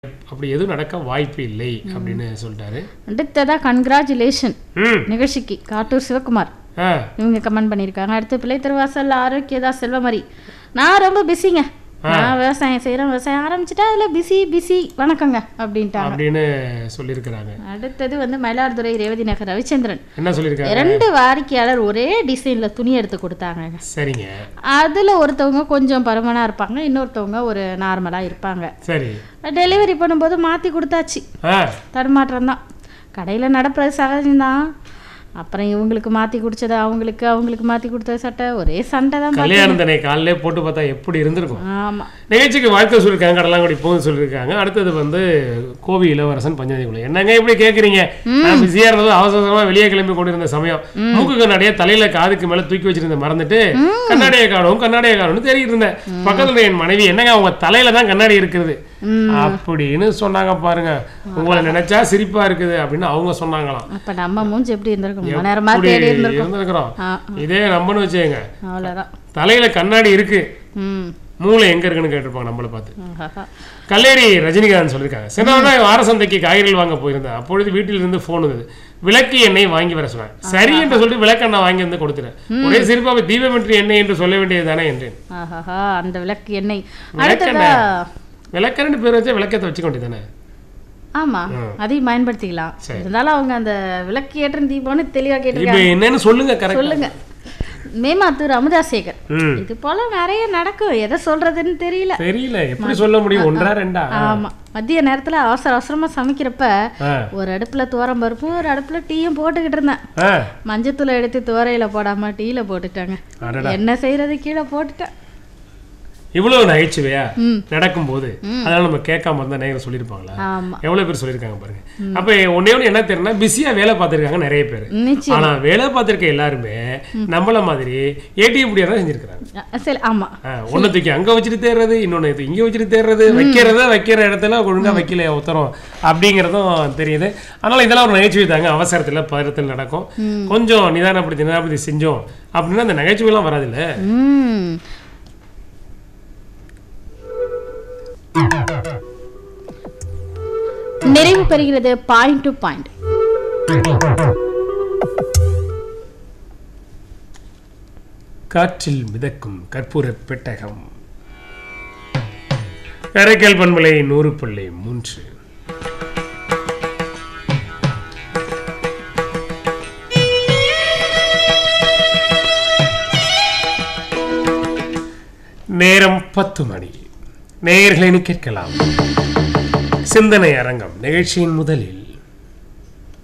அப்படி எதுவும் நடக்க வாய்ப்பு இல்லை அப்படின்னு சொல்லிட்டாரு அடுத்ததா கன்கிராச்சுலேஷன் ம் நிகழ்ச்சிக்கு காட்டூர் சிவகுமார் ஆ இவங்க கமெண்ட் பண்ணியிருக்காங்க அடுத்து பிள்ளை திருவாசல் ஆரோக்கியதா செல்வமரி நான் ரொம்ப பிஸிங்க நான் விவசாயம் செய்கிறேன் விவசாயம் ஆரம்பிச்சிட்டா அதில் பிஸி பிஸி வணக்கங்க அப்படின்ட்டாங்க அப்படின்னு சொல்லியிருக்கிறாங்க அடுத்தது வந்து மயிலாடுதுறை ரேவதி நகர் ரவிச்சந்திரன் என்ன சொல்லியிருக்காங்க இரண்டு வாடிக்கையாளர் ஒரே டிசைன்ல துணி எடுத்து கொடுத்தாங்க சரிங்க அதுல ஒருத்தவங்க கொஞ்சம் பருமனா இருப்பாங்க இன்னொருத்தவங்க ஒரு நார்மலா இருப்பாங்க சரி டெலிவரி பண்ணும்போது மாத்தி கொடுத்தாச்சு ஆ தடுமாற்றம் தான் கடையில் நடப்புறது சகஜம்தான் அப்புறம் இவங்களுக்கு மாற்றி குடிச்சது அவங்களுக்கு அவங்களுக்கு மாற்றி கொடுத்தது சட்டை ஒரே சண்டை தான் கல்யாணம் தானே காலையிலே போட்டு பார்த்தா எப்படி இருந்திருக்கும் ஆமாம் நிகழ்ச்சிக்கு வாழ்த்து சொல்லியிருக்காங்க கடலாங்குடி போகுது சொல்லியிருக்காங்க அடுத்தது வந்து கோவி இளவரசன் பஞ்சாயத்துக்குள்ள என்னங்க இப்படி கேட்குறீங்க நான் பிஸியாக இருந்தது அவசர அவசரமா வெளியே கிளம்பி கொண்டிருந்த சமயம் மூக்கு கண்ணாடியை தலையில காதுக்கு மேல தூக்கி வச்சிருந்த மறந்துட்டு கண்ணாடியை காணும் கண்ணாடியை காணும்னு தேடிட்டு இருந்தேன் பக்கத்துல என் மனைவி என்னங்க அவங்க தலையில தான் கண்ணாடி இருக்குது அப்படின்னு சொன்னாங்க பாருங்க உங்களை நினைச்சா சிரிப்பா இருக்குது அப்படின்னு அவங்க சொன்னாங்களாம் அப்போ நம்ம மூஞ்சி எப்படி இருந்திருக்கும் மணி நேரமாக இப்படி தேடி இருந்திருக்கும் இருந்திருக்கிறோம் ஆ இதே நம்பன்னு வச்சுக்கோங்க அவ்வளோதான் தலையில கண்ணாடி இருக்கு ம் மூளை எங்க இருக்குன்னு கேட்டிருப்பாங்க நம்மளை பார்த்து ஆஹா. கல்லேரி ரஜினிகாந்த் சொல்லியிருக்காங்க சின்னவனா வார சந்தைக்கு காய்கறிகள் வாங்க போயிருந்தேன் அப்பொழுது வீட்டில் இருந்து ஃபோன் வந்தது விளக்கு எண்ணெய் வாங்கி வர சொன்னேன் சரி என்று சொல்லிட்டு விளக்கெண்ணெய் வாங்கி வந்து கொடுத்துட்டேன் ஒரே சிரிப்பாக தீபமின்றி எண்ணெய் என்று சொல்ல வேண்டியது தானே என்றேன் ஆஹாஹா அந்த விளக்கு எண்ணெய் அடுத்ததா விளக்கெண்ணெய் பேர் வச்சா விளக்கத்தை வச்சுக்க வேண்டியதானே ஆமா அதையும் பயன்படுத்திக்கலாம் இருந்தாலும் அவங்க அந்த விளக்கு ஏற்றம் தீபம்னு தெளிவா இப்போ கேட்டிருக்காங்க என்னன்னு சொல்லுங்க கரெக்ட் சொல்லுங்க மேமாத்தூர் அமுதாசேகர் ம் இது போல நிறைய நடக்கும் எதை சொல்றதுன்னு தெரியல தெரியல எப்படி சொல்ல முடியும் ஒன்றா ரெண்டா ஆமா மதிய நேரத்துல அவசர அவசரமா சமைக்கிறப்ப ஆ ஒரு அடுப்புல துவரம் பருப்பும் ஒரு அடுப்புல டீயும் போட்டுக்கிட்டு இருந்தேன் ஆ மஞ்சத்தூளை எடுத்து துவரையில போடாம டீல போட்டுட்டாங்க அடடா என்ன செய்யறது கீழே போட்டுட்டேன் இவ்வளவு நகைச்சுவையா ம். நடக்கும்போது அதெல்லாம் நம்ம கேட்காம இருந்தா நேரம் சொல்லியிருப்பாங்களா ஆமா எவ்வளவு பேர் சொல்லியிருக்காங்க பாருங்க அப்ப ஒன்னே ஒண்ணு என்ன தெரியும்னா பிஸியா வேலை பார்த்திருக்காங்க நிறைய பேர் நிச்சயம் ஆனா வேலை பார்த்திருக்க எல்லாருமே நம்மள மாதிரி ஏடிஎம் முடியா தான் செஞ்சிருக்காங்க அஹ் சரி ஆமா ஒன்னு தூக்கி அங்க வச்சுட்டு தேர்றது இன்னொன்னு இது இங்க வச்சுட்டு தேர்றது வைக்கிறத வைக்கிற இடத்துல ஒழுங்கா வைக்கல உத்தரம் அப்படிங்கறதும் தெரியுது அதனால இதெல்லாம் ஒரு நகைச்சுவை தாங்க அவசரத்துல பதறத்தில் நடக்கும் கொஞ்சம் நிதானப்படுத்தி நிதானப்படுத்தி செஞ்சோம் அப்படின்னா அந்த நகைச்சுவை எல்லாம் வராது இல்ல ம் நிறைவு பெறுகிறது பாயிண்ட் டு பாயிண்ட் காற்றில் மிதக்கும் கற்பூர பெட்டகம் கரைக்கல் பண்பலை நூறு புள்ளி மூன்று நேரம் பத்து மணி நேயர்களை கேட்கலாம் சிந்தனை அரங்கம் நிகழ்ச்சியின் முதலில்